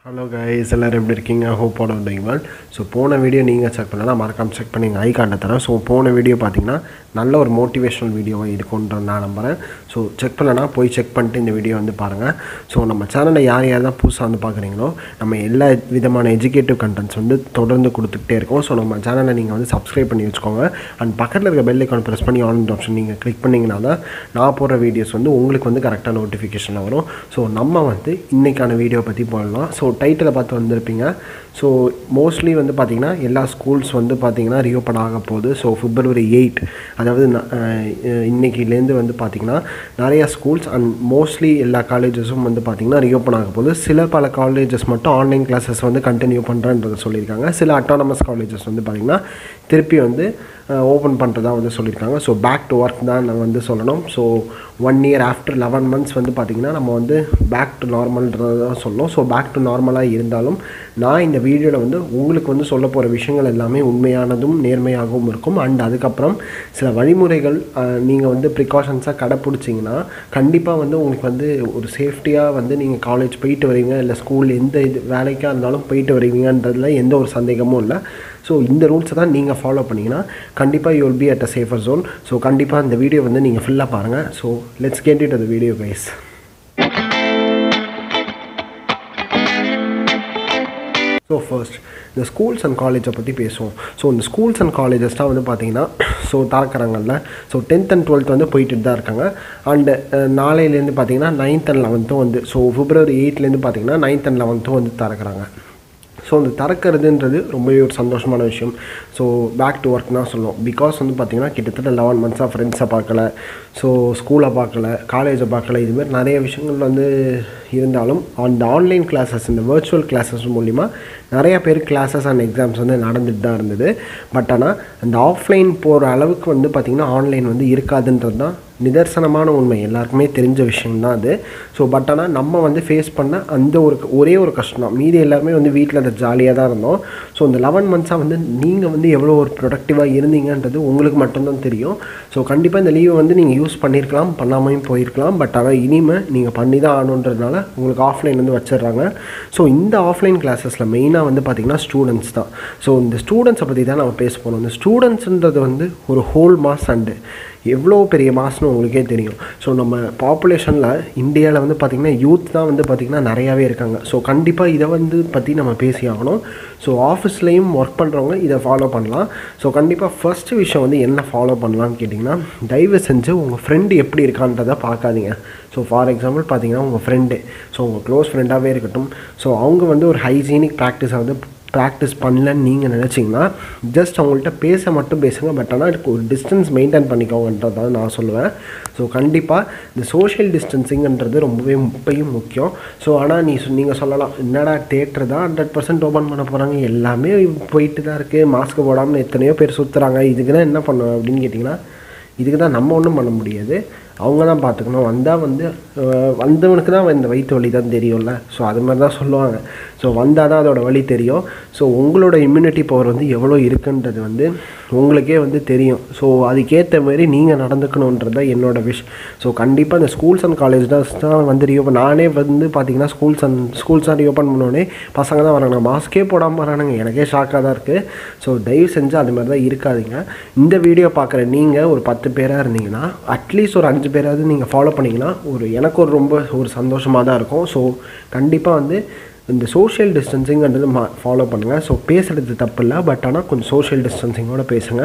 hello guys எல்லோரும் எப்படி இருக்கீங்க hope all doing well so போன வீடியோ நீங்கள் செக் பண்ணலாம் மறக்காம செக் பண்ணி ஐ காண்ட தரேன் ஸோ போன வீடியோ பார்த்தீங்கன்னா நல்ல ஒரு மோட்டிவேஷனல் வீடியோவாக இருக்கும்ன்ற நான் நம்புகிறேன் ஸோ செக் பண்ணலன்னா போய் செக் பண்ணிட்டு இந்த வீடியோ வந்து பாருங்கள் ஸோ நம்ம சேனலில் யார் யார் தான் புதுசாக வந்து பார்க்குறீங்களோ நம்ம எல்லா விதமான எஜுகேட்டிவ் கண்டென்ட்ஸ் வந்து தொடர்ந்து கொடுத்துக்கிட்டே இருக்கோம் ஸோ நம்ம சேனலை நீங்கள் வந்து சப்ஸ்கிரைப் பண்ணி வச்சுக்கோங்க அண்ட் பக்கத்தில் இருக்க பெல் ஐக்கான் ப்ரெஸ் பண்ணி ஆன் ஆப்ஷன் நீங்கள் கிளிக் பண்ணிங்கன்னா தான் நான் போடுற வீடியோஸ் வந்து உங்களுக்கு வந்து கரெக்டாக நோட்டிஃபிகேஷனில் வரும் ஸோ நம்ம வந்து இன்றைக்கான வீடியோ பற்றி போடலாம் ஸோ டைட்டிலை பார்த்து வந்திருப்பீங்க ஸோ மோஸ்ட்லி வந்து பார்த்திங்கன்னா எல்லா ஸ்கூல்ஸ் வந்து பார்த்திங்கன்னா ரீஓப்பன் ஆக போகுது ஸோ பிப்ரவரி எயிட் அதாவது ந- அஹ் இன்னைக்கிலேருந்து வந்து பார்த்திங்கன்னா நிறையா ஸ்கூல்ஸ் அண்ட் மோஸ்ட்லி எல்லா காலேஜஸும் வந்து பார்த்திங்கன்னா ரீஓப்பன் ஆக போகுது சில பல காலேஜஸ் மட்டும் ஆன்லைன் கிளாஸஸ் வந்து கண்டினியூ பண்ணுறேன்றதை சொல்லியிருக்காங்க சில அட்டானமஸ் காலேஜஸ் வந்து பார்த்திங்கன்னா திருப்பி வந்து ஓப்பன் பண்ணுறதா வந்து சொல்லியிருக்காங்க ஸோ பேக் டு ஒர்க் தான் நான் வந்து சொல்லணும் so one year after eleven months வந்து பார்த்திங்கன்னா நம்ம வந்து பேக் டு நார்மல்ன்றதை தான் சொல்லணும் ஸோ பேக் டு நார்மலாக இருந்தாலும் நான் இந்த வீடியோவில் வந்து உங்களுக்கு வந்து சொல்ல போகிற விஷயங்கள் எல்லாமே உண்மையானதும் நேர்மையாகவும் இருக்கும் அண்ட் அதுக்கப்புறம் சில வழிமுறைகள் நீங்கள் வந்து ப்ரிகாஷன்ஸாக கடைப்பிடிச்சிங்கன்னா கண்டிப்பாக வந்து உங்களுக்கு வந்து ஒரு சேஃப்டியாக வந்து நீங்கள் காலேஜ் போயிட்டு வரீங்க இல்லை ஸ்கூல் எந்த இது வேலைக்காக இருந்தாலும் போயிட்டு வருவீங்கன்றதுல எந்த ஒரு சந்தேகமும் இல்லை ஸோ இந்த ரூல்ஸை தான் நீங்கள் ஃபாலோ பண்ணிங்கன்னா கண்டிப்பாக you will be at a safer zone so கண்டிப்பாக இந்த வீடியோ வந்து நீங்கள் ஃபுல்லாக பாருங்கள் ஸோ லெட்ஸ் கெட் இட் அது வீடியோ கைஸ் ஸோ ஃபர்ஸ்ட் இந்த ஸ்கூல்ஸ் அண்ட் காலேஜை பற்றி பேசுவோம் ஸோ இந்த ஸ்கூல்ஸ் அண்ட் காலேஜஸ் தான் வந்து பார்த்தீங்கன்னா ஸோ திறக்கிறாங்கல்ல ஸோ டென்த் அண்ட் டுவெல்த் வந்து போயிட்டு தான் இருக்காங்க அண்டு நாளையிலேருந்து பார்த்தீங்கன்னா நைன்த் அண்ட் லெவன்த்தும் வந்து ஸோ பிப்ரவரி எயிட்லேருந்து பார்த்தீங்கன்னா நைன்த் அண்ட் லெவன்த்தும் வந்து திறக்கிறாங்க ஸோ அந்த திறக்கிறதுன்றது ரொம்பவே ஒரு சந்தோஷமான விஷயம் ஸோ பேக் டு ஒர்க் தான் சொல்லுவோம் பிகாஸ் வந்து பார்த்திங்கன்னா கிட்டத்தட்ட லெவன் மந்த்ஸாக ஃப்ரெண்ட்ஸை பார்க்கல ஸோ ஸ்கூலை பார்க்கல காலேஜை பார்க்கல இதுமாதிரி நிறைய விஷயங்கள் வந்து இருந்தாலும் அந்த ஆன்லைன் கிளாஸஸ் இந்த வர்ச்சுவல் கிளாஸஸ் மூலிமா நிறைய பேர் கிளாஸஸ் அண்ட் எக்ஸாம்ஸ் வந்து நடந்துட்டு தான் இருந்தது பட் ஆனால் அந்த ஆஃப்லைன் போகிற அளவுக்கு வந்து பார்த்திங்கன்னா ஆன்லைன் வந்து இருக்காதுன்றது தான் நிதர்சனமான உண்மை எல்லாருக்குமே தெரிஞ்ச விஷயம்தான் அது ஸோ பட் ஆனால் நம்ம வந்து ஃபேஸ் பண்ண அந்த ஒரு ஒரே ஒரு கஷ்டம் தான் மீதி எல்லாருமே வந்து வீட்டில் அதை ஜாலியாக தான் இருந்தோம் ஸோ இந்த லெவன் மந்த்ஸாக வந்து நீங்கள் வந்து எவ்வளோ ஒரு ப்ரொடக்டிவாக இருந்தீங்கன்றது உங்களுக்கு மட்டும்தான் தெரியும் ஸோ கண்டிப்பாக இந்த லீவை வந்து நீங்கள் யூஸ் பண்ணியிருக்கலாம் பண்ணாமையும் போயிருக்கலாம் பட் ஆனால் இனிமேல் நீங்கள் பண்ணி தான் ஆகணுன்றதுனால உங்களுக்கு ஆஃப்லைன் வந்து வச்சிடுறாங்க ஸோ இந்த ஆஃப்லைன் கிளாஸஸில் மெயினாக வந்து பார்த்திங்கன்னா ஸ்டூடெண்ட்ஸ் தான் ஸோ இந்த ஸ்டூடெண்ட்ஸை பற்றி தான் நம்ம பேச போகிறோம் இந்த ஸ்டூடெண்ட்ஸுன்றது வந்து ஒரு ஹோல் மாஸ் அண்டு எவ்வளோ பெரிய மாஸ்னு உங்களுக்கே தெரியும் ஸோ நம்ம பாப்புலேஷனில் இந்தியாவில் வந்து பார்த்திங்கன்னா யூத் தான் வந்து பார்த்திங்கன்னா நிறையாவே இருக்காங்க ஸோ கண்டிப்பாக இதை வந்து பற்றி நம்ம பேசி ஆகணும் ஸோ ஆஃபீஸ்லேயும் ஒர்க் பண்ணுறவங்க இதை ஃபாலோ பண்ணலாம் ஸோ கண்டிப்பாக ஃபஸ்ட்டு விஷயம் வந்து என்ன ஃபாலோ பண்ணலாம்னு கேட்டிங்கன்னா தயவு செஞ்சு உங்கள் ஃப்ரெண்டு எப்படி இருக்கான்றதை பார்க்காதீங்க ஸோ ஃபார் எக்ஸாம்பிள் பார்த்தீங்கன்னா உங்கள் ஃப்ரெண்டு ஸோ உங்கள் க்ளோஸ் ஃப்ரெண்டாகவே இருக்கட்டும் ஸோ அவங்க வந்து ஒரு ஹைஜீனிக் ப்ராக்டிஸை வந்து ப்ராக்டிஸ் பண்ணலன்னு நீங்கள் நினச்சிங்கன்னா ஜஸ்ட் அவங்கள்ட்ட பேச மட்டும் பேசுங்க பட் ஆனால் அதுக்கு ஒரு டிஸ்டன்ஸ் மெயின்டைன் பண்ணிக்கோங்கன்றது தான் நான் சொல்லுவேன் ஸோ கண்டிப்பாக இந்த சோஷியல் டிஸ்டன்சிங்ன்றது ரொம்பவே இப்பயும் முக்கியம் ஸோ ஆனால் நீ சொ- நீங்கள் சொல்லலாம் என்னடா தேட்டர் தான் ஹண்ட்ரட் பர்சன்ட் ஓப்பன் பண்ண போகிறாங்க எல்லாமே போயிட்டு தான் இருக்குது மாஸ்க் போடாமல் எத்தனையோ பேர் சுற்றுறாங்க இதுக்கு தான் என்ன பண்ணுவேன் அப்படின்னு கேட்டிங்கன்னா இதுக்கு தான் நம்ம ஒன்றும் பண்ண முடியாது அவங்க தான் பார்த்துக்கணும் வந்தால் வந்து அஹ், வந்தவனுக்கு தான் இந்த வயிற்று வலி தான் தெரியும்ல ஸோ அது மாதிரி தான் சொல்லுவாங்க ஸோ வந்தால் தான் அதோட வலி தெரியும் ஸோ உங்களோட இம்யூனிட்டி பவர் வந்து எவ்வளோ இருக்குன்றது வந்து உங்களுக்கே வந்து தெரியும் ஸோ அதுக்கேற்ற மாதிரி நீங்கள் நடந்துக்கணுன்றது தான் என்னோட விஷ் ஸோ கண்டிப்பாக இந்த ஸ்கூல்ஸ் அண்ட் காலேஜ் தான் வந்து ரீஓப்பன் நானே வந்து பார்த்தீங்கன்னா ஸ்கூல்ஸ் அண்ட் ஸ்கூல்ஸ் தான் ரீஓப்பன் பண்ணோடனே பசங்க தான் வராங்க மாஸ்க்கே போடாமல் வரானுங்க எனக்கே ஷாக்காக தான் இருக்குது ஸோ தயவு செஞ்சு அது மாதிரி தான் இருக்காதீங்க இந்த வீடியோ பார்க்குற நீங்கள் ஒரு பத்து பேராக இருந்தீங்கன்னா அட்லீஸ்ட் ஒரு அஞ்சு பேராவது நீங்கள் ஃபாலோ பண்ணிங்கன்னா ஒரு எனக்கு ஒரு ரொம்ப ஒரு சந்தோஷமாக தான் இருக்கும் ஸோ கண்டிப்பாக வந்து இந்த சோஷியல் டிஸ்டன்சிங்கிறது மா ஃபாலோ பண்ணுங்கள் ஸோ பேசுகிறது தப்பு இல்லை பட் ஆனால் கொஞ்சம் சோஷியல் டிஸ்டன்சிங்கோட பேசுங்க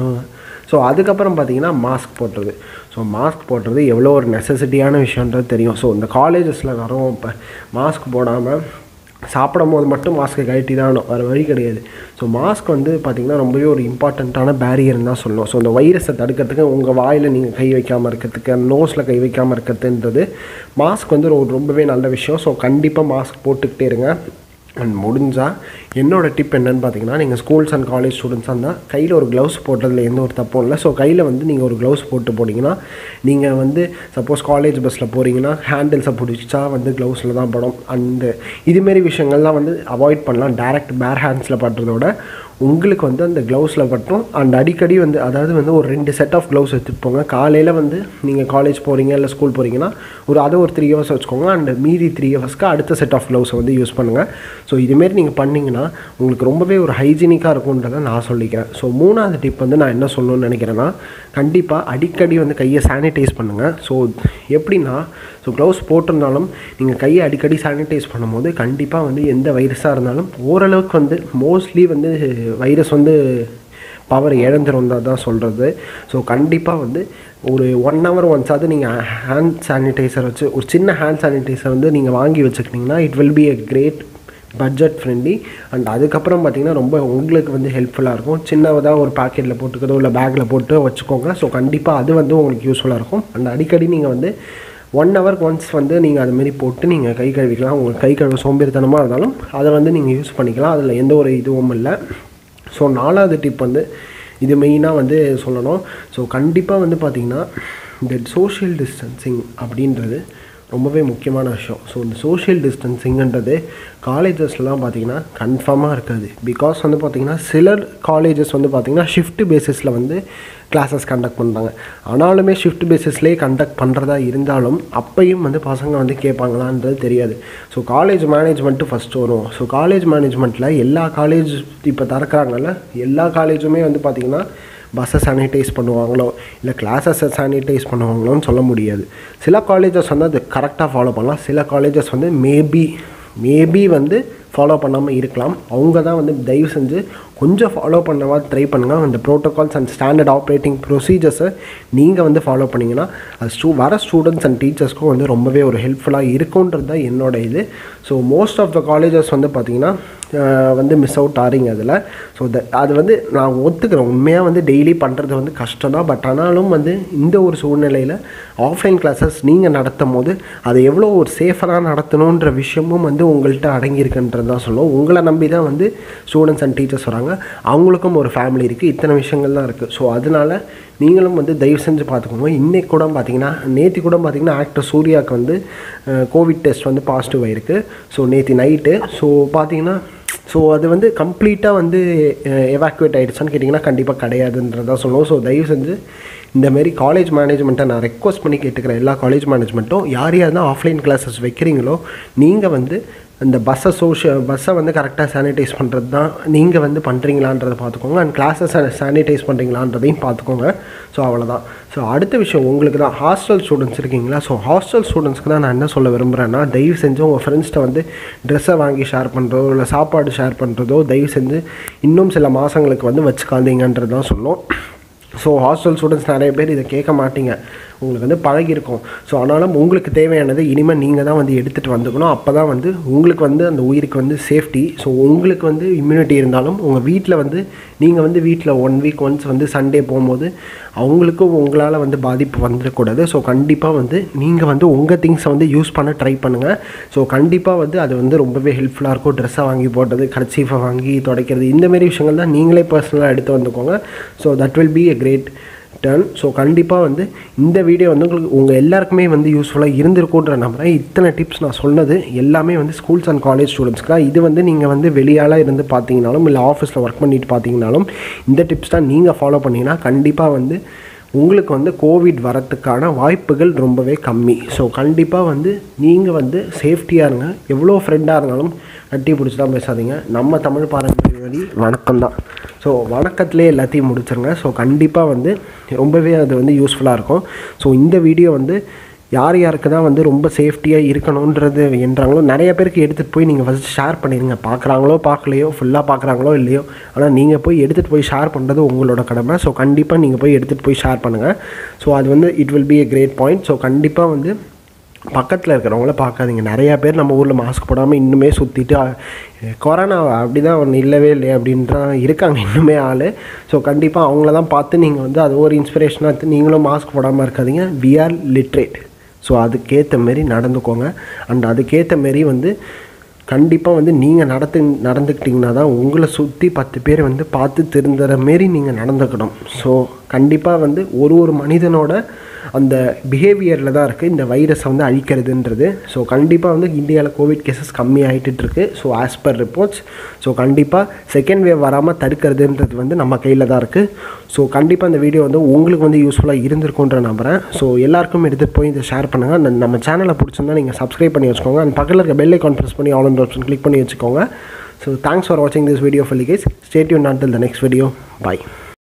ஸோ அதுக்கப்புறம் பார்த்தீங்கன்னா மாஸ்க் போடுறது ஸோ மாஸ்க் போடுறது எவ்வளோ ஒரு நெசசிட்டியான விஷயன்றது தெரியும் ஸோ இந்த காலேஜஸில் வரோம் இப்போ மாஸ்க் போடாமல் சாப்பிடும் போது மட்டும் மாஸ்க்கை கழட்டி தான் ஆகணும் வேறு வழி கிடையாது ஸோ மாஸ்க் வந்து பார்த்திங்கன்னா ரொம்பவே ஒரு இம்பார்ட்டண்ட்டான பேரியர்னு தான் சொல்லணும் ஸோ இந்த வைரஸை தடுக்கிறதுக்கு உங்கள் வாயில் நீங்கள் கை வைக்காமல் இருக்கிறதுக்கு நோஸில் கை வைக்காமல் இருக்கிறதுன்றது மாஸ்க் வந்து ஒரு ரொம்பவே நல்ல விஷயம் ஸோ கண்டிப்பாக மாஸ்க் போட்டுக்கிட்டே இருங்க அண்ட் முடிஞ்சால் என்னோட டிப் என்னன்னு பார்த்தீங்கன்னா நீங்கள் ஸ்கூல்ஸ் அண்ட் காலேஜ் ஸ்டூடெண்ட்ஸாக இருந்தால் கையில் ஒரு க்ளவுஸ் போடுறதுல எந்த ஒரு தப்பும் இல்லை ஸோ கையில் வந்து நீங்கள் ஒரு க்ளவுஸ் போட்டு போனீங்கன்னா நீங்கள் வந்து சப்போஸ் காலேஜ் பஸ்ஸில் போகிறீங்கன்னா ஹேண்டில்ஸை பிடிச்சா வந்து க்ளவுஸில் தான் படும் அந்த இதுமாரி விஷயங்கள்லாம் வந்து அவாய்ட் பண்ணலாம் டேரக்ட் பேர் ஹேண்ட்ஸில் படுறதோட உங்களுக்கு வந்து அந்த க்ளவுஸில் மட்டும் அண்ட் அடிக்கடி வந்து அதாவது வந்து ஒரு ரெண்டு செட் ஆஃப் க்ளவுஸ் எடுத்துகிட்டு போங்க காலையில் வந்து நீங்கள் காலேஜ் போகிறீங்க இல்லை ஸ்கூல் போகிறீங்கன்னா ஒரு அதை ஒரு த்ரீ ஹவர்ஸ் வச்சுக்கோங்க அண்ட் மீதி த்ரீ ஹவர்ஸ்க்கு அடுத்த செட் ஆஃப் க்ளவுஸை வந்து யூஸ் பண்ணுங்கள் ஸோ இதுமாரி நீங்கள் பண்ணிங்கன்னா உங்களுக்கு ரொம்பவே ஒரு ஹைஜீனிக்காக இருக்கும்ன்றதை நான் சொல்லிக்கிறேன் ஸோ மூணாவது டிப் வந்து நான் என்ன சொல்லணும்னு நினைக்கிறேன்னா கண்டிப்பாக அடிக்கடி வந்து கையை சானிடைஸ் பண்ணுங்கள் ஸோ எப்படின்னா ஸோ க்ளவுஸ் போட்டிருந்தாலும் நீங்கள் கையை அடிக்கடி சானிடைஸ் பண்ணும்போது கண்டிப்பாக வந்து எந்த வைரஸாக இருந்தாலும் ஓரளவுக்கு வந்து மோஸ்ட்லி வந்து வைரஸ் வந்து பவர் இழந்துரும் தான் தான் சொல்கிறது ஸோ கண்டிப்பாக வந்து ஒரு ஒன் ஹவர் ஒன்ஸாவது நீங்கள் ஹேண்ட் சானிடைசர் வச்சு ஒரு சின்ன ஹேண்ட் சானிடைசர் வந்து நீங்கள் வாங்கி வச்சுக்கிட்டிங்கன்னா it will be a great budget friendly and அதுக்கப்புறம் பார்த்தீங்கன்னா ரொம்ப உங்களுக்கு வந்து ஹெல்ப்ஃபுல்லாக இருக்கும் சின்னதாக ஒரு பாக்கெட்டில் போட்டுக்கிறதோ இல்லை பேக்கில் போட்டு வச்சுக்கோங்க ஸோ கண்டிப்பாக அது வந்து உங்களுக்கு யூஸ்ஃபுல்லாக இருக்கும் அண்ட் அடிக்கடி நீங்கள் வந்து ஒன் ஹவருக்கு ஒன்ஸ் வந்து நீங்கள் அதுமாரி போட்டு நீங்கள் கை கழுவிக்கலாம் உங்களுக்கு கை கழுவ சோம்பேறித்தனமாக இருந்தாலும் அதை வந்து நீங்கள் யூஸ் பண்ணிக்கலாம் அதில் எந்த ஒரு இதுவும் இல்லை ஸோ நாலாவது டிப் வந்து இது மெயினாக வந்து சொல்லணும் ஸோ கண்டிப்பாக வந்து பார்த்திங்கன்னா இந்த சோஷியல் டிஸ்டன்சிங் அப்படின்றது ரொம்பவே முக்கியமான விஷயம் ஸோ இந்த சோஷியல் டிஸ்டன்சிங்கன்றது காலேஜஸ்லாம் பார்த்தீங்கன்னா கன்ஃபார்மாக இருக்காது பிகாஸ் வந்து பார்த்திங்கன்னா சிலர் காலேஜஸ் வந்து பார்த்திங்கன்னா ஷிஃப்ட் பேசிஸில் வந்து கிளாஸஸ் கண்டக்ட் பண்ணுறாங்க ஆனாலுமே ஷிஃப்ட் பேசிஸ்லேயே கண்டக்ட் பண்ணுறதா இருந்தாலும் அப்பையும் வந்து பசங்க வந்து கேட்பாங்களான்றது தெரியாது ஸோ காலேஜ் மேனேஜ்மெண்ட்டு ஃபஸ்ட்டு வரும் ஸோ காலேஜ் மேனேஜ்மெண்ட்டில் எல்லா காலேஜ் இப்போ திறக்கிறாங்கல்ல எல்லா காலேஜுமே வந்து பார்த்திங்கன்னா பஸ்ஸை சானிடைஸ் பண்ணுவாங்களோ இல்லை கிளாஸஸை சானிடைஸ் பண்ணுவாங்களோன்னு சொல்ல முடியாது சில காலேஜஸ் வந்து அது கரெக்டாக ஃபாலோ பண்ணலாம் சில காலேஜஸ் வந்து மேபி மேபி வந்து ஃபாலோ பண்ணாமல் இருக்கலாம் அவங்க தான் வந்து தயவு செஞ்சு கொஞ்சம் ஃபாலோ பண்ணவா ட்ரை பண்ணுங்கள் அந்த ப்ரோட்டோகால்ஸ் அண்ட் ஸ்டாண்டர்ட் ஆப்ரேட்டிங் ப்ரொசீஜர்ஸை நீங்கள் வந்து ஃபாலோ பண்ணிங்கன்னா அது ஸ்டூ வர ஸ்டூடெண்ட்ஸ் அண்ட் டீச்சர்ஸ்க்கும் வந்து ரொம்பவே ஒரு ஹெல்ப்ஃபுல்லாக இருக்குன்றது தான் என்னோட இது so most of the colleges வந்து பார்த்திங்கன்னா ஆஹ் வந்து மிஸ் அவுட் ஆறீங்க அதில் ஸோ த அது வந்து நான் ஒத்துக்கிறேன் உண்மையாக வந்து டெய்லி பண்ணுறது வந்து கஷ்டம் தான் பட் ஆனாலும் வந்து இந்த ஒரு சூழ்நிலையில் ஆஃப்லைன் கிளாஸஸ் நீங்கள் நடத்தும் போது அதை எவ்வளோ ஒரு சேஃபராக நடத்தணுன்ற விஷயமும் வந்து உங்கள்கிட்ட அடங்கியிருக்குன்றது தான் சொல்லுவோம் உங்களை நம்பி தான் வந்து ஸ்டூடெண்ட்ஸ் அண்ட் டீச்சர்ஸ் வராங்க அவங்களுக்கும் ஒரு ஃபேமிலி இருக்குது இத்தனை விஷயங்கள் தான் இருக்குது ஸோ அதனால நீங்களும் வந்து தயவு செஞ்சு பார்த்துக்கோங்க இன்றைக்கி கூட பார்த்தீங்கன்னா நேற்று கூட பார்த்தீங்கன்னா ஆக்டர் சூர்யாவுக்கு வந்து கோவிட் டெஸ்ட் வந்து பாசிட்டிவ் ஆயிருக்கு ஸோ நேற்று நைட்டு ஸோ பார்த்தீங்கன்னா ஸோ அது வந்து கம்ப்ளீட்டாக வந்து எவாக்குவேட் ஆகிடுச்சான்னு கேட்டிங்கன்னா கண்டிப்பாக கிடையாதுன்றதான் சொல்லுவோம் ஸோ தயவு செஞ்சு இந்தமாரி காலேஜ் மேனேஜ்மெண்ட்டை நான் ரெக்வஸ்ட் பண்ணி கேட்டுக்கிறேன் எல்லா காலேஜ் மேனேஜ்மெண்ட்டும் யார் யார் தான் ஆஃப்லைன் கிளாஸஸ் வைக்கிறீங்களோ நீங்கள் வந்து இந்த பஸ்ஸை சோஷியல் பஸ்ஸை வந்து கரெக்டாக சானிடைஸ் பண்ணுறது தான் நீங்கள் வந்து பண்ணுறீங்களான்றதை பார்த்துக்கோங்க அண்ட் கிளாஸை சானிடைஸ் பண்ணுறீங்களான்றதையும் பார்த்துக்கோங்க ஸோ அவ்வளோதான் ஸோ அடுத்த விஷயம் உங்களுக்கு தான் ஹாஸ்டல் ஸ்டூடெண்ட்ஸ் இருக்கீங்களா ஸோ ஹாஸ்டல் ஸ்டூடெண்ட்ஸ்க்கு தான் நான் என்ன சொல்ல விரும்புகிறேன்னா தயவு செஞ்சு உங்கள் ஃப்ரெண்ட்ஸ்கிட்ட வந்து ட்ரெஸ்ஸை வாங்கி ஷேர் பண்ணுறதோ இல்லை சாப்பாடு ஷேர் பண்ணுறதோ தயவு செஞ்சு இன்னும் சில மாதங்களுக்கு வந்து வச்சுக்காதீங்கன்றது தான் சொல்லும் ஸோ ஹாஸ்டல் ஸ்டூடெண்ட்ஸ் நிறைய பேர் இதை கேட்க மாட்டீங்க உங்களுக்கு வந்து பழகிருக்கும் ஸோ ஆனாலும் உங்களுக்கு தேவையானது இனிமேல் நீங்கள் தான் வந்து எடுத்துகிட்டு வந்துக்கணும் அப்போ தான் வந்து உங்களுக்கு வந்து அந்த உயிருக்கு வந்து சேஃப்டி ஸோ உங்களுக்கு வந்து இம்யூனிட்டி இருந்தாலும் உங்கள் வீட்டில் வந்து நீங்கள் வந்து வீட்டில் ஒன் வீக் ஒன்ஸ் வந்து சண்டே போகும்போது அவங்களுக்கும் உங்களால் வந்து பாதிப்பு வந்துடக்கூடாது ஸோ கண்டிப்பாக வந்து நீங்கள் வந்து உங்கள் திங்ஸை வந்து யூஸ் பண்ண ட்ரை பண்ணுங்கள் ஸோ கண்டிப்பாக வந்து அது வந்து ரொம்பவே ஹெல்ப்ஃபுல்லாக இருக்கும் ட்ரெஸ்ஸை வாங்கி போட்டது கர்ச்சீஃபை வாங்கி துடைக்கிறது இந்த மாதிரி விஷயங்கள் தான் நீங்களே பர்சனலாக எடுத்து வந்துக்கோங்க so that will be a great turn so கண்டிப்பாக வந்து இந்த வீடியோ வந்து உங்களுக்கு உங்கள் எல்லாருக்குமே வந்து யூஸ்ஃபுல்லாக இருந்திருக்குன்ற நம்புறேன் இத்தனை டிப்ஸ் நான் சொன்னது எல்லாமே வந்து ஸ்கூல்ஸ் அண்ட் காலேஜ் ஸ்டூடெண்ட்ஸ்க்கு தான் இது வந்து நீங்கள் வந்து வெளியால் இருந்து பார்த்தீங்கனாலும் இல்லை ஆஃபீஸில் ஒர்க் பண்ணிட்டு பார்த்தீங்கனாலும் இந்த டிப்ஸ் தான் நீங்கள் ஃபாலோ பண்ணீங்கன்னா கண்டிப்பாக வந்து உங்களுக்கு வந்து கோவிட் வரத்துக்கான வாய்ப்புகள் ரொம்பவே கம்மி ஸோ கண்டிப்பாக வந்து நீங்கள் வந்து சேஃப்டியாக இருங்க எவ்வளோ ஃப்ரெண்டாக இருந்தாலும் கட்டி பிடிச்சி தான் பேசாதீங்க நம்ம தமிழ் பாரம்பரிய வழி வணக்கம் தான் ஸோ வணக்கத்திலே எல்லாத்தையும் முடிச்சிருங்க ஸோ கண்டிப்பாக வந்து ரொம்பவே அது வந்து யூஸ்ஃபுல்லாக இருக்கும் ஸோ இந்த வீடியோ வந்து யார் யாருக்கு தான் வந்து ரொம்ப சேஃப்டியாக இருக்கணுன்றது என்றாங்களோ நிறைய பேருக்கு எடுத்துகிட்டு போய் நீங்கள் ஃபஸ்ட் ஷேர் பண்ணிடுங்க பார்க்குறாங்களோ பார்க்கலையோ ஃபுல்லாக பார்க்குறாங்களோ இல்லையோ ஆனால் நீங்கள் போய் எடுத்துகிட்டு போய் ஷேர் பண்ணுறது உங்களோட கடமை ஸோ கண்டிப்பாக நீங்கள் போய் எடுத்துகிட்டு போய் ஷேர் பண்ணுங்கள் ஸோ அது வந்து it will be a great point so கண்டிப்பாக வந்து பக்கத்தில் இருக்கிறவங்கள பார்க்காதீங்க நிறையா பேர் நம்ம ஊரில் மாஸ்க் போடாமல் இன்னுமே சுற்றிட்டு கொரோனா அப்படி தான் ஒன்று இல்லவே இல்லை அப்படின்றான் இருக்காங்க இன்னுமே ஆள் ஸோ கண்டிப்பாக அவங்கள தான் பார்த்து நீங்கள் வந்து அது ஒரு இன்ஸ்பிரேஷனாக எடுத்து நீங்களும் மாஸ்க் போடாமல் இருக்காதீங்க வி ஆர் லிட்ரேட் ஸோ அதுக்கேற்ற மாரி நடந்துக்கோங்க அண்ட் அதுக்கேற்ற மாரி வந்து கண்டிப்பாக வந்து நீங்கள் நடத்து நடந்துக்கிட்டிங்கன்னா தான் உங்களை சுற்றி பத்து பேர் வந்து பார்த்து திருந்துற மாரி நீங்கள் நடந்துக்கணும் ஸோ கண்டிப்பாக வந்து ஒரு ஒரு மனிதனோட அந்த பிஹேவியரில் தான் இருக்குது இந்த வைரஸை வந்து அழிக்கிறதுன்றது ஸோ கண்டிப்பாக வந்து இந்தியாவில் கோவிட் கேசஸ் கம்மி ஆகிட்டு இருக்கு so as per reports so கண்டிப்பாக செகண்ட் வேவ் வராமல் தடுக்கிறதுன்றது வந்து நம்ம கையில் தான் இருக்குது ஸோ கண்டிப்பாக இந்த வீடியோ வந்து உங்களுக்கு வந்து யூஸ்ஃபுல்லாக இருந்திருக்குன்ற நம்புகிறேன் ஸோ எல்லாருக்கும் எடுத்துகிட்டு போய் இதை ஷேர் பண்ணுங்கள் நம்ம சேனலை பிடிச்சிருந்தா நீங்கள் சப்ஸ்கிரைப் பண்ணி வச்சுக்கோங்க அண்ட் பக்கத்தில் இருக்க பெல் ஐக்கான் ப்ரெஸ் பண்ணி ஆல் ஆப்ஷன் கிளிக் பண்ணி வச்சுக்கோங்க ஸோ தேங்க்ஸ் ஃபார் வாட்சிங் this video fully guys stay tuned not the next video by